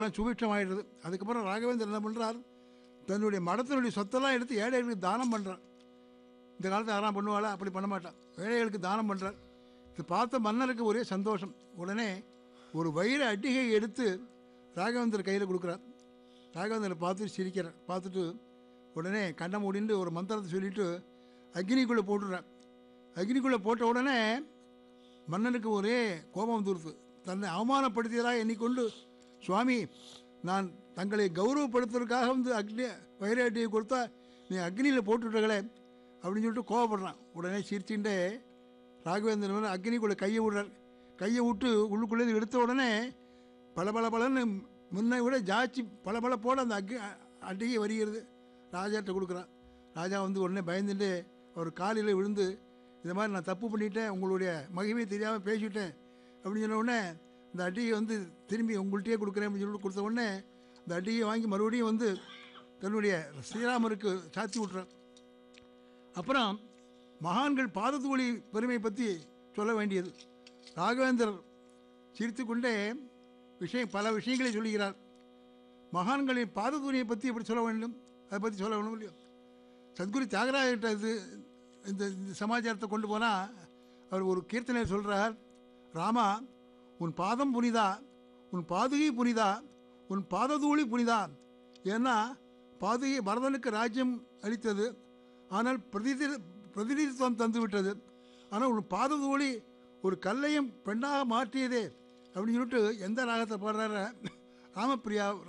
சுபிட்சமாயிடுது அதுக்கப்புறம் ராகவேந்தர் என்ன பண்ணுறார் தன்னுடைய மடத்தினுடைய சொத்தெல்லாம் எடுத்து ஏழைகளுக்கு தானம் பண்ணுறார் இந்த காலத்தில் யாரும் பண்ணுவாளா அப்படி பண்ண மாட்டான் ஏழைகளுக்கு தானம் பண்ணுறார் இது பார்த்த மன்னருக்கு ஒரே சந்தோஷம் உடனே ஒரு வைர அட்டிகை எடுத்து ராகவேந்தர் கையில் கொடுக்குறார் ராகவேந்தரை பார்த்துட்டு சிரிக்கிறார் பார்த்துட்டு உடனே கண்ணை மூடிண்டு ஒரு மந்திரத்தை சொல்லிட்டு அக்னிக்குள்ளே போட்டுடுறார் அக்னிக்குள்ளே போட்ட உடனே மன்னனுக்கு ஒரே கோபம் வந்துருது தன்னை அவமானப்படுத்தியதாக எண்ணிக்கொண்டு சுவாமி நான் தங்களை கௌரவப்படுத்துறதுக்காக வந்து அக்னி வைராட்டியை கொடுத்தா நீ அக்னியில் போட்டுவிட்டங்களே அப்படின்னு சொல்லிட்டு கோவப்படுறான் உடனே சிரிச்சுட்டே ராகவேந்திரன் வந்து அக்னிக்குள்ளே கையை விடுறார் கையை விட்டு உள்ளுக்குள்ளே எடுத்த உடனே பல பல பலன்னு முன்னை விட ஜாச்சி பல பல போட அந்த அக்னி அட்டிகை வருகிறது ராஜாட்ட கொடுக்குறான் ராஜா வந்து உடனே பயந்துட்டு அவர் காலில் விழுந்து இந்த மாதிரி நான் தப்பு பண்ணிட்டேன் உங்களுடைய மகிமை தெரியாமல் பேசிவிட்டேன் அப்படின்னு சொன்ன உடனே இந்த அட்டிகை வந்து திரும்பி உங்கள்கிட்டயே கொடுக்குறேன் அப்படின்னு சொல்லிட்டு கொடுத்த உடனே இந்த அட்டிகை வாங்கி மறுபடியும் வந்து தன்னுடைய ஸ்ரீராமருக்கு சாத்தி விட்றார் அப்புறம் மகான்கள் பாதத்தூளி பெருமை பற்றி சொல்ல வேண்டியது ராகவேந்தர் சிரித்துக்கொண்டே விஷயம் பல விஷயங்களை சொல்லுகிறார் மகான்களின் பாதத்தூணியை பற்றி எப்படி சொல்ல வேண்டும் அதை பற்றி சொல்ல வேணும் இல்லையோ சத்குரு தியாகராஜர்கிட்ட இது இந்த இந்த சமாச்சாரத்தை கொண்டு போனால் அவர் ஒரு கீர்த்தனை சொல்கிறார் ராமா உன் பாதம் புனிதா உன் பாதுகை புனிதா உன் பாததூளி புனிதா ஏன்னா பாதுகை பரதனுக்கு ராஜ்யம் அளித்தது ஆனால் பிரதிநிதி பிரதிநிதித்துவம் தந்து விட்டது ஆனால் உன் பாததூளி ஒரு கல்லையும் பெண்ணாக மாற்றியதே அப்படின்னு சொல்லிட்டு எந்த ராகத்தை பாடுறாரு ராமப்பிரியா